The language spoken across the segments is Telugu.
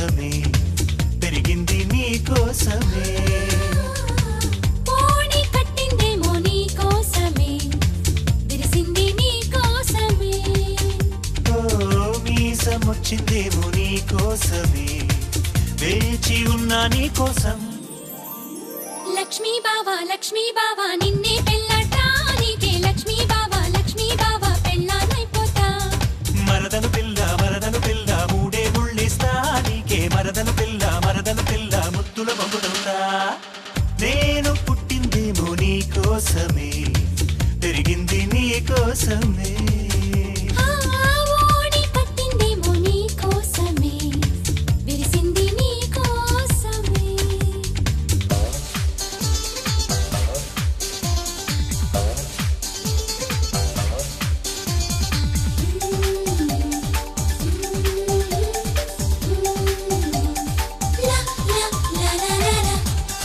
కోసమే పెరిగింది నీ కోసమే పోనీ కట్టిందేమో నీ కోసమే విరిసింది నీ కోసమే ఓ మీసం వచ్చిందేమో నీ కోసమే వేచి ఉన్నా నీ కోసం లక్ష్మీ బావా లక్ష్మీ బావా నిన్నే పెళ్ళాటా నీకే లక్ష్మీ బావా లక్ష్మీ బావా పెళ్ళానైపోతా మరదలు పిల్ల మరదలు పిల్ల మూడే ముళ్ళిస్తా నీకే మరదలు పిల్ల మరదలు పిల్ల ముద్దుల బొమ్మడవుతా నేను పుట్టిందేమో నీ కోసమే పెరిగింది నీ కోసమే ఆ ఓడి కట్టిందేమో నీ కోసమే విరిసింది నీ కోసమే లా లా లా లా లా లా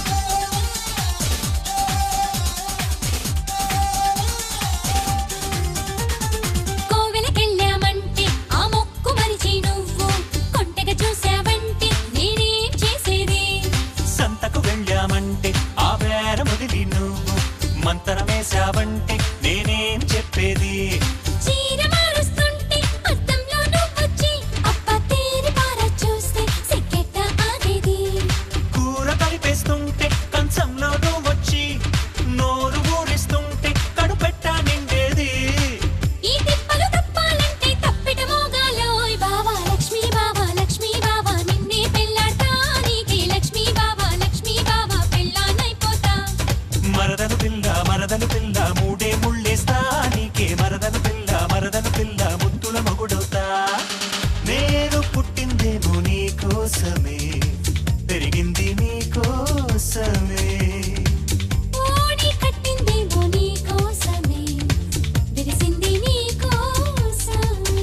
కోవెలకెళ్ళామంటే ఆ మొక్కు మరిచి నువ్వు కొంటెగా చూసావంటే నేనేం చేసేది సంతకు వెళ్ళామంటే ఆ వేర మొదలి నువ్వు మంతరమేశావంటే నేనేం చెప్పేది చీర మారుస్తుంటే అద్దంలో నువ్వొచ్చి అప్ప తేరి పార చూస్తే సిగ్గెట్ట ఆగేది కూర కలిపేస్తుంటే కంచంలో నువ్వు వచ్చి నోరు ఊరిస్తుంటే కడుపెట్ట నిండేది ఈ తిప్పలు తప్పాలంటే తప్పిట మోగాలోయ్ బావా లక్ష్మీ బావా లక్ష్మీ బావా నిన్నే పెళ్ళాటా నీకే లక్ష్మీ బావా లక్ష్మీ బావా పెళ్ళానైపోతా మరదలు పిల్ల మరదలు పిల్ల మూడే ముళ్ళేస్తా నీకే మరదలు పిల్ల మరదలు పిల్ల ముద్దుల మగుడవుతా నేను పుట్టిందేమో నీ కోసమే పెరిగింది నీ కోసమే ఓడి కట్టిందేమో నీ కోసమే విరిసింది నీ కోసమే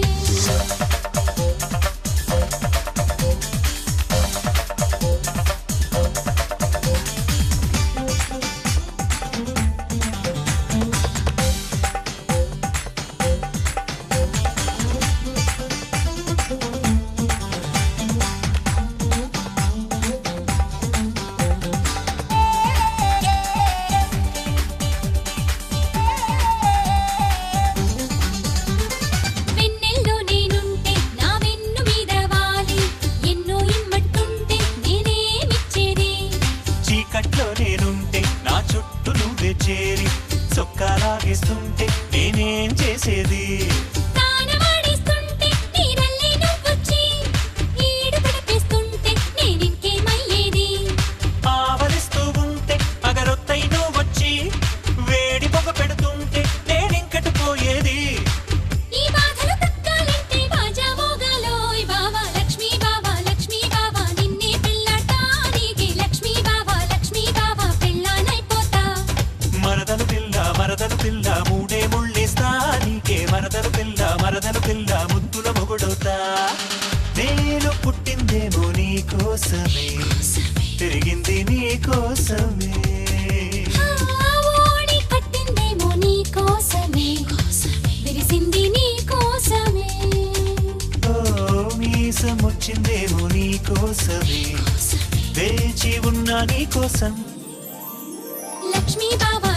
వెన్నెల్లో నేనుంటే నా వెన్ను మీద వాలి ఎన్నో ఇమ్మట్టుంటే నేనేమిచ్చేది చీకట్లో నేనుంటే నా చుట్టూ నువ్వే చేరి చొక్కాలాగేస్తుంటే నేనేం చేసేది తానవాడిస్తుంటే నీరల్లే నువ్వొచ్చి ఈడు గడిపేస్తుంటే నేనింకేమయ్యేది ఆవలిస్తూ ఉంటే అగరొత్తై నువ్వు వచ్చి వేడి పొగ పెడుతుంటే నేనింకటి పోయేది ఈ బాధలు తక్కాలంటే బాజా మోగాలోయ్ బావా లక్ష్మీ బావా లక్ష్మీ బావా నిన్నే పెళ్ళాటా నీకే లక్ష్మీ బావా లక్ష్మీ బావా పెళ్ళానైపోతా మరదలు పిల్ల మరదలు పిల్ల మూడే ముళ్ళేస్తా నీకే మరదలు పిల్ల మరదలు పిల్ల ముద్దుల మొగుడవుతా నేను పుట్టిందేమో నీ కోసమే పెరిగింది నీ కోసమే ఆ ఓడి కట్టిందేమో నీ కోసమే విరిసింది నీ కోసమే ఓ మీసం వచ్చిందేమో నీ కోసమే వేచి ఉన్నా నీ కోసం లక్ష్మీ బావా